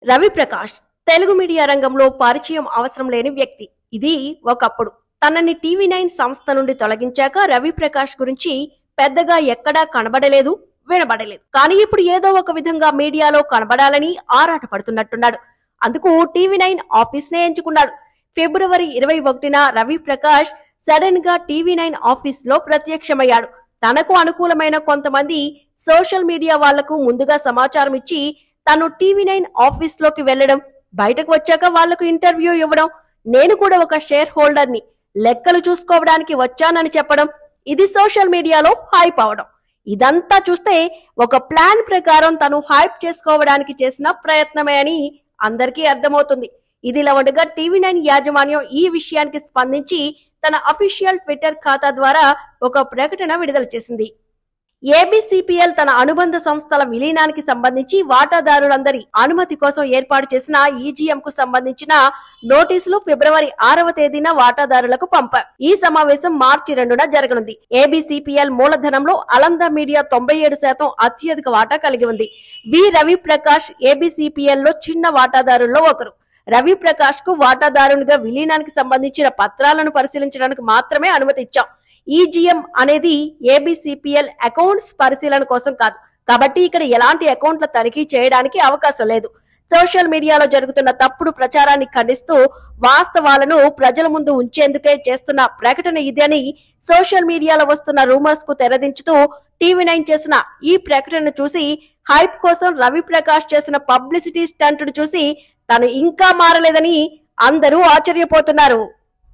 Ravi Prakash Telugu media రంగంలో పరిచయం అవసరం లేని వ్యక్తి ఇది ఒకప్పుడు తనని టీవీ నైన్ సంస్థ నుండి తొలగించాక రవి ప్రకాష్ గురించి పెద్దగా ఎక్కడా కనబడలేదు వినబడలేదు కానీ ఇప్పుడు ఏదో ఒక విధంగా మీడియాలో కనబడాలని ఆరాట పడుతున్నట్టున్నాడు అందుకు టీవీ నైన్ ఆఫీస్ నే ఎంచుకున్నాడు ఫిబ్రవరి ఇరవై ఒకటిన రవి ప్రకాష్ సడన్ గా టీవీ నైన్ ఆఫీస్ లో ప్రత్యక్షమయ్యాడు తనకు అనుకూలమైన కొంతమంది సోషల్ మీడియా వాళ్లకు ముందుగా సమాచారం ఇచ్చి తను టీవీ నైన్ ఆఫీస్ లోకి వెళ్లడం బయటకు వచ్చాక వాళ్లకు ఇంటర్వ్యూ ఇవ్వడం నేను కూడా ఒక షేర్ హోల్డర్ ని లెక్కలు చూసుకోవడానికి వచ్చానని చెప్పడం ఇది సోషల్ మీడియాలో హైప్ అవడం ఇదంతా చూస్తే ఒక ప్లాన్ ప్రకారం తను హైప్ చేసుకోవడానికి చేసిన ప్రయత్నమే అని అందరికీ అర్థమవుతుంది ఇదిలా ఉండగా టీవీ నైన్ యాజమాన్యం ఈ విషయానికి స్పందించి తన అఫీషియల్ ట్విట్టర్ ఖాతా ద్వారా ఒక ప్రకటన విడుదల చేసింది ఏబిసిపిఎల్ తన అనుబంధ సంస్థల విలీనానికి సంబంధించి వాటాదారులందరి అనుమతి కోసం ఏర్పాటు చేసిన ఈజీఎం కు సంబంధించిన నోటీసులు ఫిబ్రవరి ఆరవ తేదీన వాటాదారులకు పంపారు ఈ సమావేశం మార్చి రెండున జరగనుంది ఏబిసిపిఎల్ మూలధనంలో అలంద మీడియా తొంభై ఏడు శాతం అత్యధిక వాటా కలిగి ఉంది వి రవి ప్రకాష్ ఏబిసిపిఎల్ లో చిన్న వాటాదారుల్లో ఒకరు రవి ప్రకాష్ కు వాటాదారునిగా విలీనానికి సంబంధించిన పత్రాలను పరిశీలించడానికి మాత్రమే అనుమతి ఇచ్చాం ఈజీఎం అనేది ఏబిసిపిఎల్ అకౌంట్స్ పరిశీలన కోసం కాదు కాబట్టి ఇక్కడ ఎలాంటి అకౌంట్ల తనిఖీ చేయడానికి అవకాశం లేదు సోషల్ మీడియాలో జరుగుతున్న తప్పుడు ప్రచారాన్ని ఖండిస్తూ వాస్తవాలను ప్రజల ముందు ఉంచేందుకే చేస్తున్న ప్రకటన ఇది అని సోషల్ మీడియాలో వస్తున్న రూమర్స్ కు తెరదించుతూ టీవీ నైన్ చేసిన ఈ ప్రకటన చూసి హైప్ కోసం రవి ప్రకాష్ చేసిన పబ్లిసిటీ స్టంట్ చూసి తను ఇంకా మారలేదని అందరూ ఆశ్చర్యపోతున్నారు